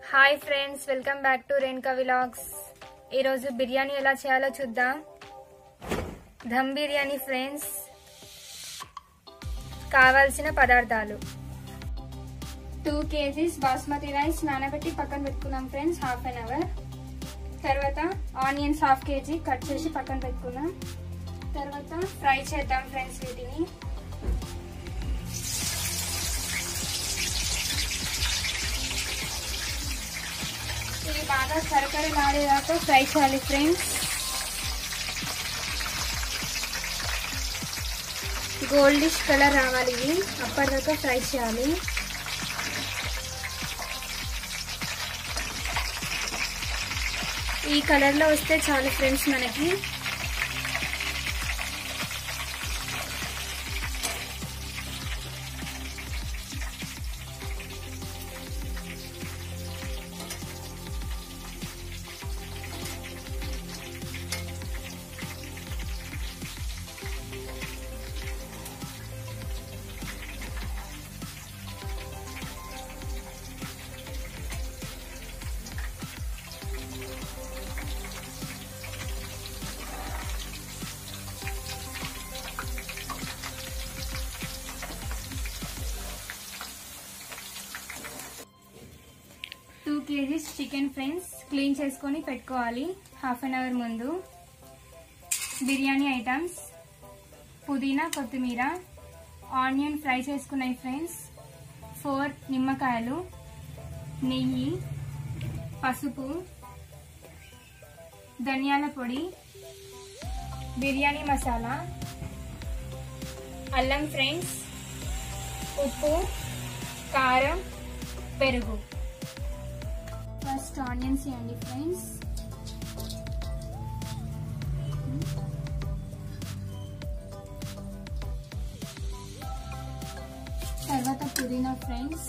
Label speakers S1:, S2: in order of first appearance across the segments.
S1: Hi friends welcome back to Renuka vlogs ఈరోజు బిర్యానీ ఎలా చేయాలో చూద్దాం ధమ్ బిర్యానీ ఫ్రెండ్స్ కావాల్సిన పదార్థాలు టూ కేజీస్ బాస్మతి రైస్ నానబెట్టి పక్కన పెట్టుకున్నాం ఫ్రెండ్స్ హాఫ్ అన్ అవర్ తర్వాత ఆనియన్స్ హాఫ్ కేజీ కట్ చేసి పక్కన పెట్టుకున్నాం తర్వాత ఫ్రై చేద్దాం ఫ్రెండ్స్ వీటిని ఇవి బాగా కరకరలాడేదాకా ఫ్రై చేయాలి ఫ్రెండ్స్ గోల్డిష్ కలర్ రావాలి ఇవి అప్పటిదాకా ఫ్రై చేయాలి ఈ కలర్లో వస్తే చాలు ఫ్రెండ్స్ మనకి two KGs chicken friends clean చేసుకొని పెట్టుకోవాలి హాఫ్ అన్ అవర్ ముందు బిర్యానీ ఐటమ్స్ పుదీనా కొత్తిమీర ఆనియన్ ఫ్రై చేసుకున్నాయి ఫ్రెండ్స్ ఫోర్ నిమ్మకాయలు నెయ్యి పసుపు ధనియాల పొడి బిర్యానీ మసాలా అల్లం ఫ్రెండ్స్ ఉప్పు కారం పెరుగు ఫస్ట్ ఆనియన్స్ వేయండి ఫ్రెండ్స్ తర్వాత పుదీనా ఫ్రెండ్స్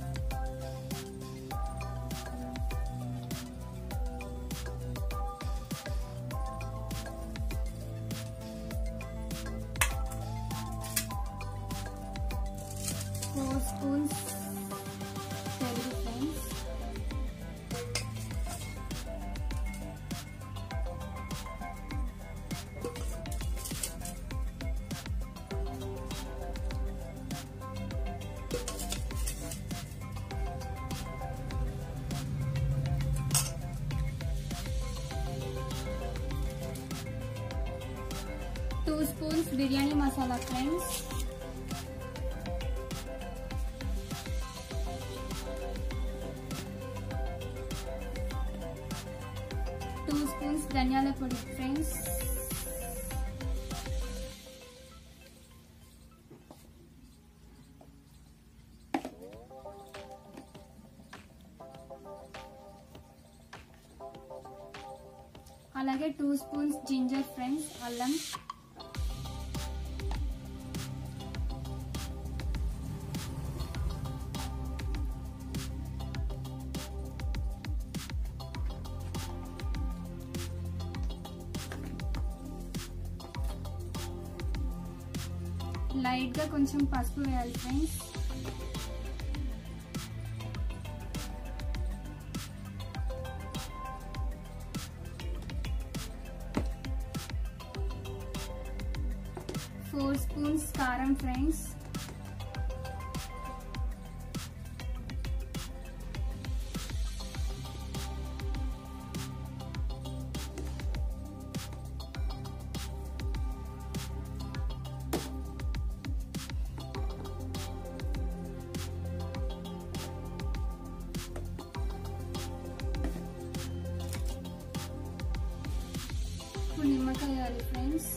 S1: ఫోర్ స్పూన్స్ పెరుగు friends two spoons biryani masala friends two spoons ధనియాల పొడి ఫ్రెండ్స్ అలాగే టూ స్పూన్స్ జింజర్ ఫ్రెండ్స్ అల్లం లైట్ గా కొంచెం పసుపు వేయాలి ఫ్రెండ్స్ ఫోర్ స్పూన్స్ కారం ఫ్రెండ్స్ ఇప్పుడు నిమ్మకాయ వేయాలి ఫ్రెండ్స్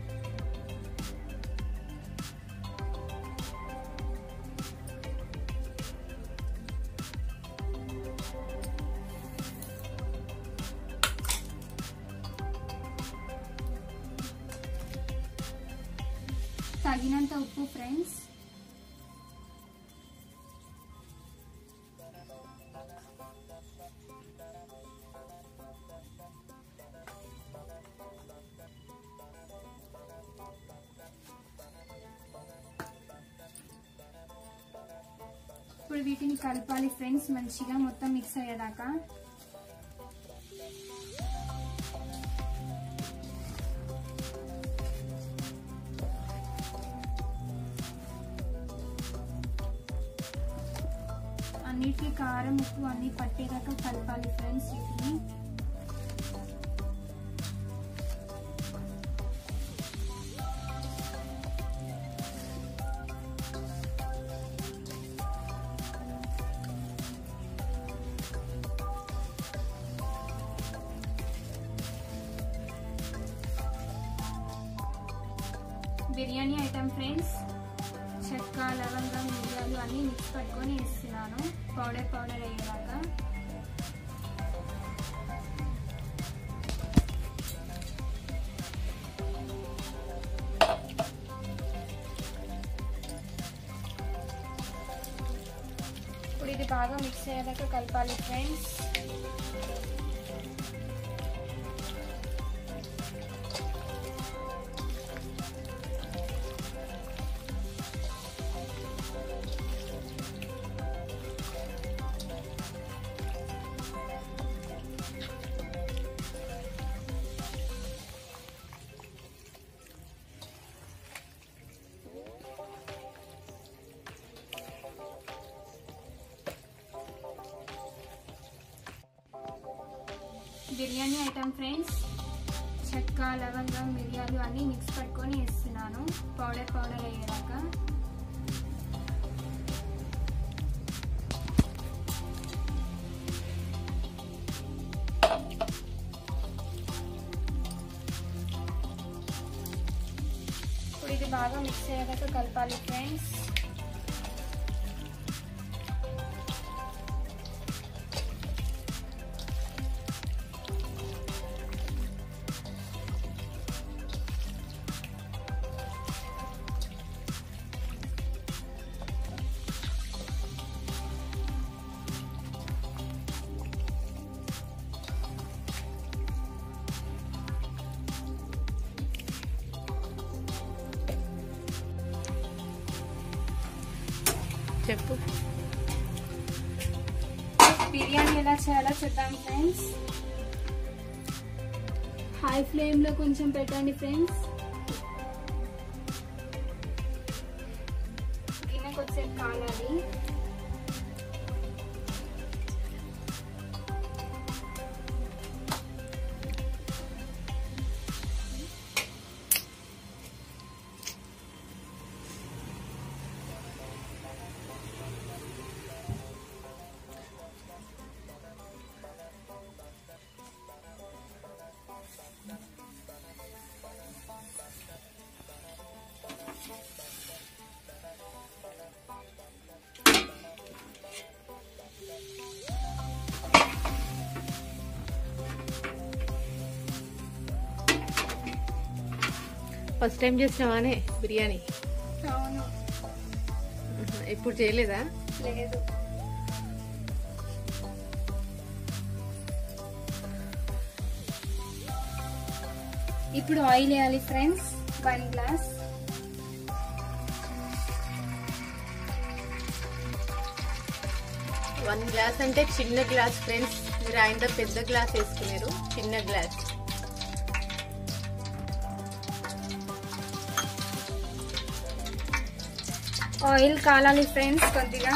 S1: తగినంత ఉప్పు ఫ్రెండ్స్ ఇప్పుడు వీటిని కలపాలి ఫ్రెండ్స్ మంచిగా మొత్తం మిక్స్ అయ్యేదాకా అన్నిటికీ కారం ఉప్పు అన్ని పట్టేదాకా కలపాలి ఫ్రెండ్స్ వీటిని బిర్యానీ ఐటమ్ ఫ్రెండ్స్ చెక్క లవంగం మిరియాలు అన్నీ మిక్స్ పట్టుకొని వేస్తున్నాను పౌడర్ పౌడర్ అయ్యేలాగా ఇప్పుడు ఇది బాగా మిక్స్ అయ్యేదాకా కలపాలి ఫ్రెండ్స్ బిర్యానీ ఐటమ్ ఫ్రెండ్స్ చెక్క లవంగం మిరియాలు అన్నీ మిక్స్ పట్టుకొని వేస్తున్నాను పౌడర్ పౌడర్ అయ్యేదాకా ఇప్పుడు ఇది బాగా మిక్స్ అయ్యేదాకా కలపాలి ఫ్రెండ్స్
S2: చెప్పు
S1: బిర్యానీ ఎలా చేయాలో చూద్దాం ఫ్రెండ్స్ హై ఫ్లేమ్ లో కొంచెం పెట్టండి ఫ్రెండ్స్ గిన్నె కొద్దిసేపు కాలాలి
S2: ఫస్ట్ టైం చేసినావానే బిర్యానీ
S1: అవును
S2: ఎప్పుడు చేయలేదా
S1: లేదు ఇప్పుడు ఆయిల్ వేయాలి friends one glass
S2: one glass అంటే చిన్న గ్లాస్ ఫ్రెండ్స్ మీరు ఆయన పెద్ద గ్లాస్ వేసుకున్నారు చిన్న గ్లాస్
S1: ఆయిల్ కాలాలి ఫ్రెండ్స్ కొద్దిగా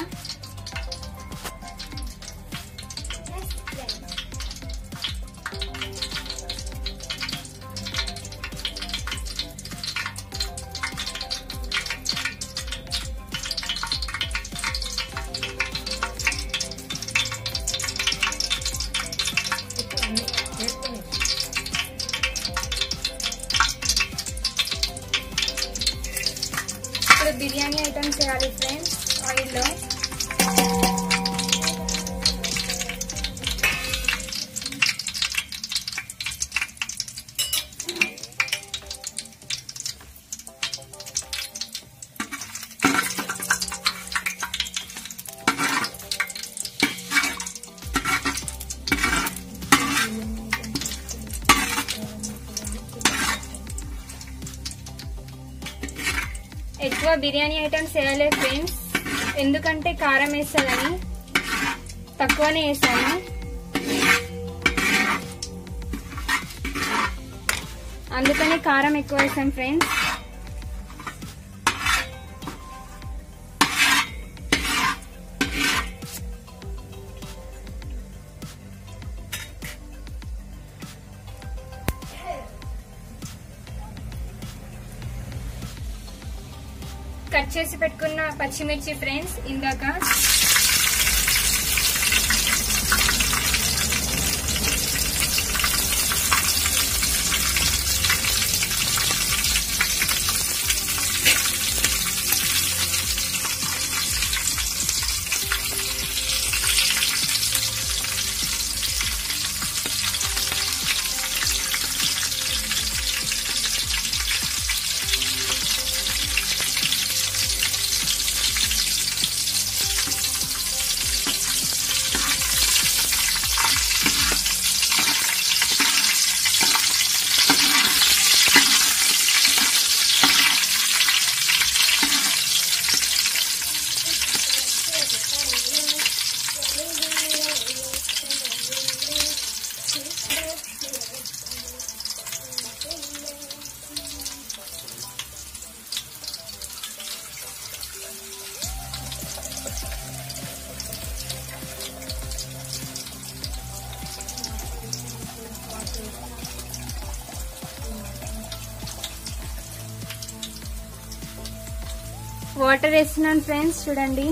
S1: ఇప్పుడు బిర్యానీ ఐటమ్ చేయాలి ఫ్రెండ్స్ ఆయిల్లో ఎక్కువ బిర్యానీ ఐటమ్స్ వేయలేదు ఫ్రెండ్స్ ఎందుకంటే కారం వేస్తుందని తక్కువనే వేసాను అందుకనే కారం ఎక్కువ వేసాను ఫ్రెండ్స్ కట్ చేసి పెట్టుకున్న పచ్చిమిర్చి ఫ్రెండ్స్ ఇందాక వాటర్ వేస్తున్నాను ఫ్రెండ్స్ చూడండి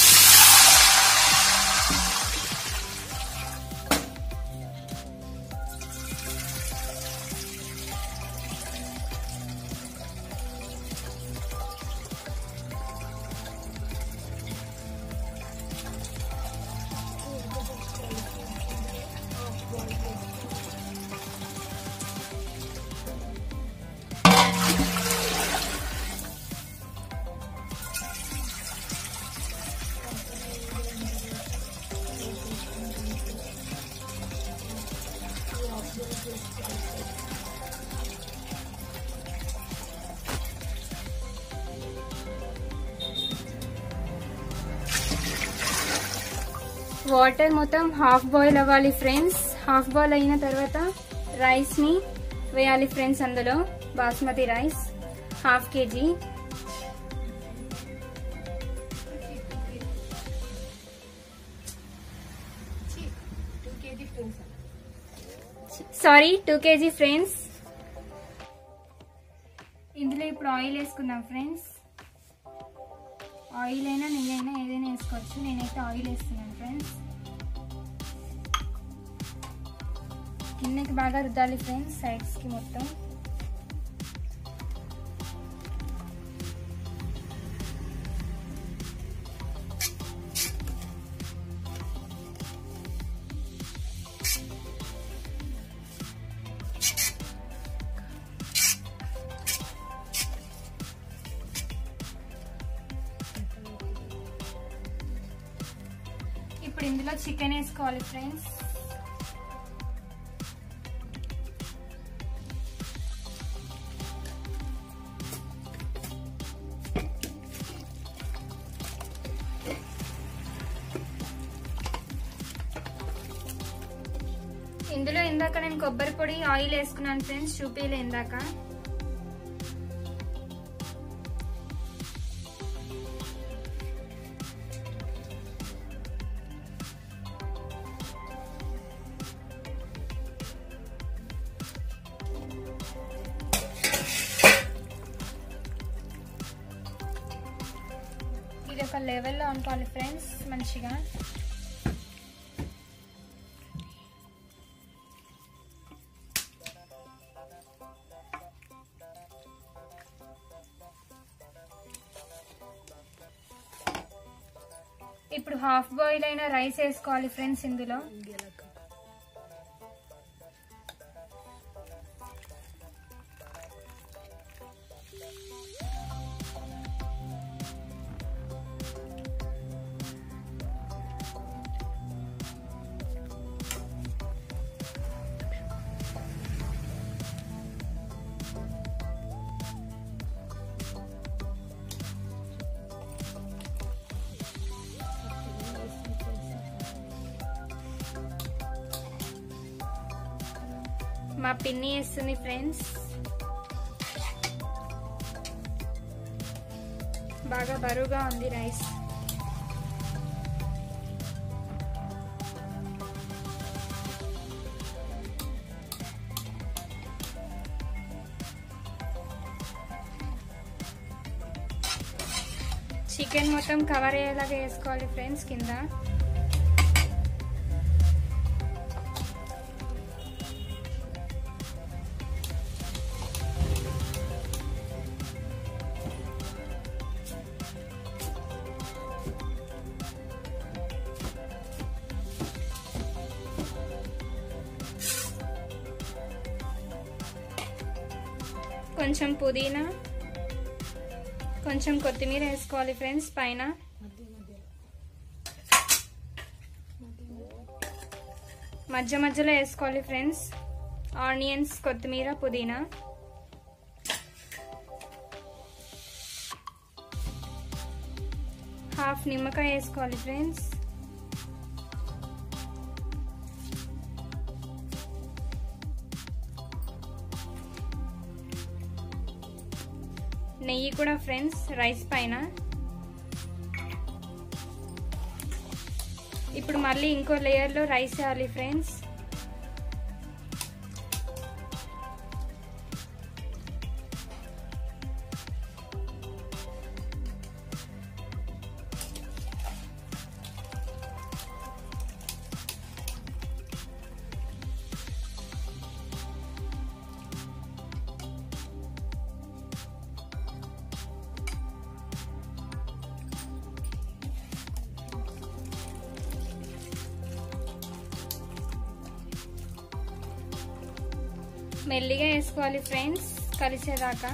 S1: వాటర్ మొత్తం హాఫ్ బాయిల్ అవ్వాలి ఫ్రెండ్స్ హాఫ్ బాయిల్ అయిన తర్వాత రైస్ ని వేయాలి ఫ్రెండ్స్ అందులో basmati rice half KG sorry two KG friends ఇందులో ఇప్పుడు ఆయిల్ వేసుకుందాం ఫ్రెండ్స్ ఆయిల్ అయినా నెయ్యి అయినా ఏదైనా వేసుకోవచ్చు నేనైతే ఆయిల్ వేస్తున్నాను ఫ్రెండ్స్ కిందకి బాగా రుద్దాలి ఫ్రెండ్స్ సైడ్స్కి మొత్తం ఇప్పుడు ఇందులో చికెన్ వేసుకోవాలి ఫ్రెండ్స్ ఇందులో ఇందాక నేను కొబ్బరి పొడి ఆయిల్ వేసుకున్నాను ఫ్రెండ్స్ చూపిలే ఇందాక ఇది ఒక లెవెల్లో అనుకోవాలి ఫ్రెండ్స్ మంచిగా ఇప్పుడు హాఫ్ బాయిల్ అయిన రైస్ వేసుకోవాలి ఫ్రెండ్స్ ఇందులో మా పిన్ని వేస్తుంది ఫ్రెండ్స్ బాగా బరువుగా ఉంది రైస్ చికెన్ మొత్తం కవర్ అయ్యేలాగా వేసుకోవాలి ఫ్రెండ్స్ కింద కొంచెం పుదీనా కొంచెం కొత్తిమీర వేసుకోవాలి ఫ్రెండ్స్ పైన మధ్య మధ్యలో వేసుకోవాలి ఫ్రెండ్స్ ఆనియన్స్ కొత్తిమీర పుదీనా హాఫ్ నిమ్మకాయ వేసుకోవాలి ఫ్రెండ్స్ నెయ్యి కూడా ఫ్రెండ్స్ రైస్ పైన ఇప్పుడు మళ్ళీ ఇంకో లేయర్లో రైస్ వేయాలి ఫ్రెండ్స్ మెల్లిగా వేసుకోవాలి ఫ్రెండ్స్ కలిసేదాకా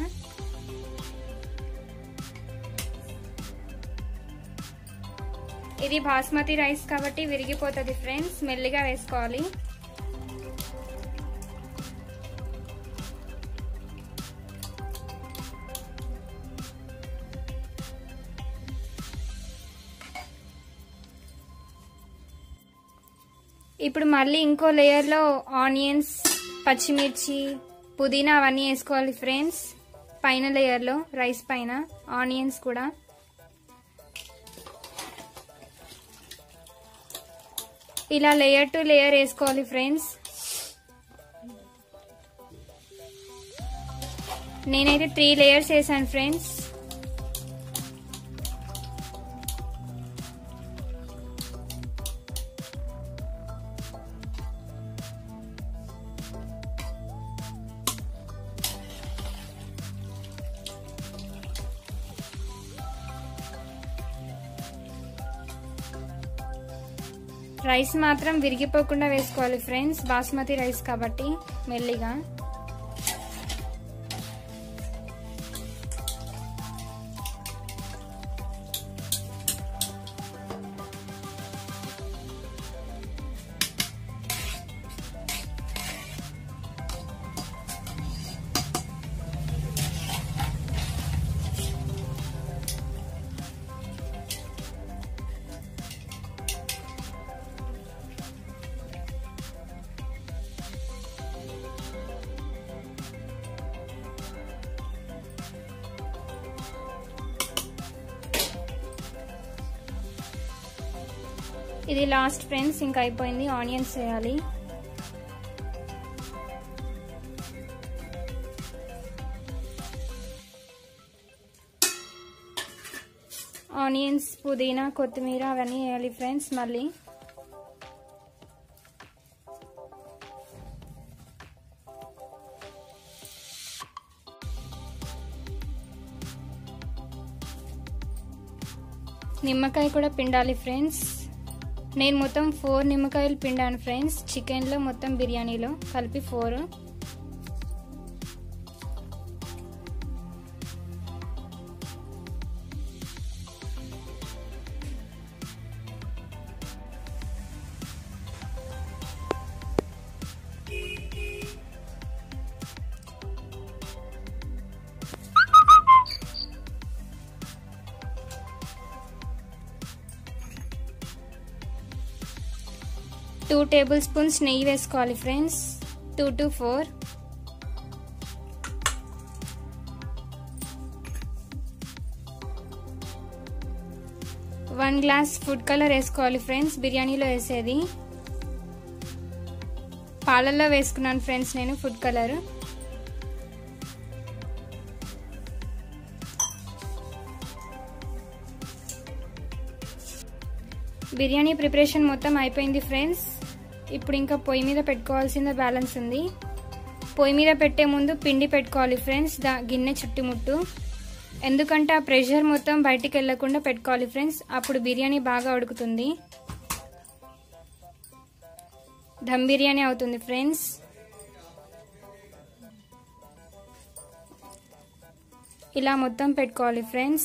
S1: ఇది బాస్మతి రైస్ కాబట్టి విరిగిపోతుంది ఫ్రెండ్స్ మెల్లిగా వేసుకోవాలి ఇప్పుడు మళ్ళీ ఇంకో లేయర్లో ఆనియన్స్ పచ్చిమిర్చి పుదీనా అవన్నీ వేసుకోవాలి ఫ్రెండ్స్ పైన లేయర్లో రైస్ పైన ఆనియన్స్ కూడా ఇలా లేయర్ టు లేయర్ వేసుకోవాలి ఫ్రెండ్స్ నేనైతే త్రీ లేయర్స్ వేసాను ఫ్రెండ్స్ రైస్ మాత్రం విరిగిపోకుండా వేసుకోవాలి ఫ్రెండ్స్ బాస్మతి రైస్ కాబట్టి మెల్లిగా ఇది లాస్ట్ ఫ్రెండ్స్ ఇంకా అయిపోయింది ఆనియన్స్ వేయాలి ఆనియన్స్ పుదీనా కొత్తిమీర అవన్నీ వేయాలి ఫ్రెండ్స్ మళ్ళీ నిమ్మకాయ కూడా పిండాలి ఫ్రెండ్స్ నేను మొత్తం ఫోర్ నిమ్మకాయలు పిండాను ఫ్రెండ్స్ చికెన్లో మొత్తం బిర్యానీలో కలిపి ఫోర్ టూ టేబుల్ స్పూన్స్ నెయ్యి వేసుకోవాలి friends two to four one glass food colour వేసుకోవాలి ఫ్రెండ్స్ బిర్యానీలో వేసేది పాలల్లో వేసుకున్నాను ఫ్రెండ్స్ నేను ఫుడ్ కలర్ బిర్యానీ ప్రిపరేషన్ మొత్తం అయిపోయింది ఫ్రెండ్స్ ఇప్పుడు ఇంకా పొయ్యి మీద పెట్టుకోవాల్సిన బ్యాలెన్స్ ఉంది పొయ్యి మీద పెట్టే ముందు పిండి పెట్టుకోవాలి ఫ్రెండ్స్ దా గిన్నె చుట్టుముట్టు ఎందుకంటే ఆ ప్రెషర్ మొత్తం బయటికి వెళ్ళకుండా పెట్టుకోవాలి ఫ్రెండ్స్ అప్పుడు బిర్యానీ బాగా ఉడుకుతుంది దమ్ బిర్యానీ అవుతుంది ఫ్రెండ్స్ ఇలా మొత్తం పెట్టుకోవాలి ఫ్రెండ్స్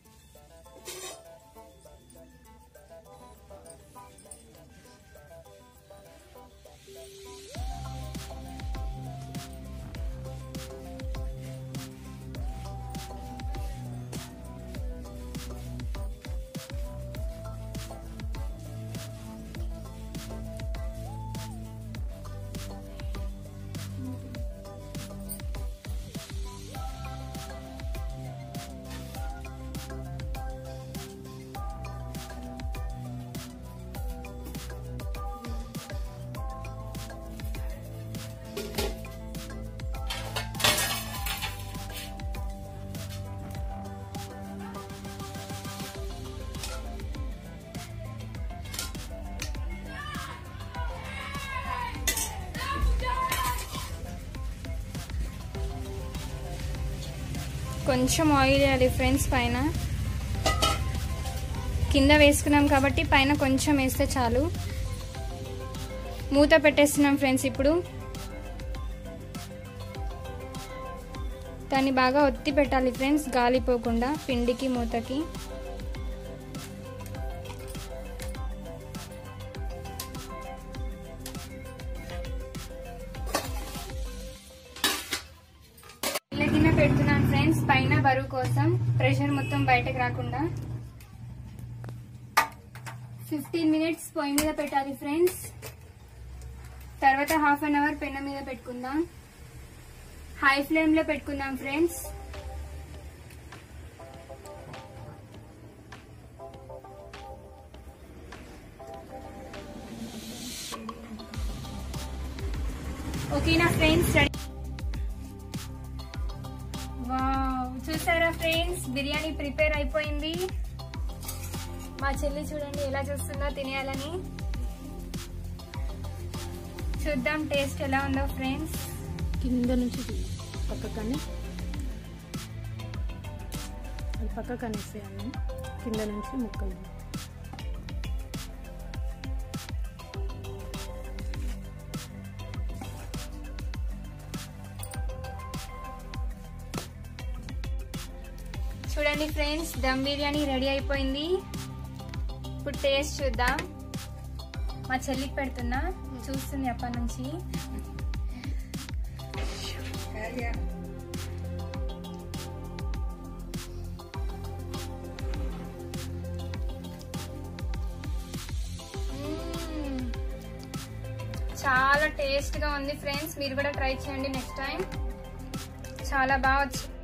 S1: కొంచెం ఆయిల్ వేయాలి ఫ్రెండ్స్ పైన కింద వేసుకున్నాం కాబట్టి పైన కొంచెం వేస్తే చాలు మూత పెట్టేస్తున్నాం ఫ్రెండ్స్ ఇప్పుడు దాన్ని బాగా ఒత్తి పెట్టాలి ఫ్రెండ్స్ గాలిపోకుండా పిండికి మూతకి ఇళ్ళ గిన్నె పెడుతున్నాను ఫ్రెండ్స్ పైన బరువు కోసం ప్రెషర్ మొత్తం బయటకు రాకుండా ఫిఫ్టీన్ మినిట్స్ పొయ్యి మీద పెట్టాలి ఫ్రెండ్స్ తర్వాత హాఫ్ అన్ అవర్ పెన్న మీద పెట్టుకుందాం హై ఫ్లేమ్ లో పెట్టుకుందాం ఫ్రెండ్స్ ఓకేనా ఫ్రెండ్స్ రెడీ వావ్ చూసారా ఫ్రెండ్స్ బిర్యానీ ప్రిపేర్ అయిపోయింది మా చెల్లి చూడండి ఎలా చూస్తుందో తినేయాలని చూద్దాం టేస్ట్ ఎలా ఉందో ఫ్రెండ్స్
S2: కింద నుంచి తీ. పక్కకని అది పక్కకు అనేసేయాలి కింద నుంచి ముక్కలు
S1: చూడండి ఫ్రెండ్స్ దమ్ బిర్యానీ రెడీ అయిపోయింది ఇప్పుడు టేస్ట్ చూద్దాం మా చెల్లికి పెడుతున్నా చూస్తుంది అప్పటి నుంచి మ్మ్. చాలా టేస్ట్ గా ఉంది ఫ్రెండ్స్ మీరు కూడా ట్రై చేయండి నెక్స్ట్ టైం చాలా బాగా వచ్చి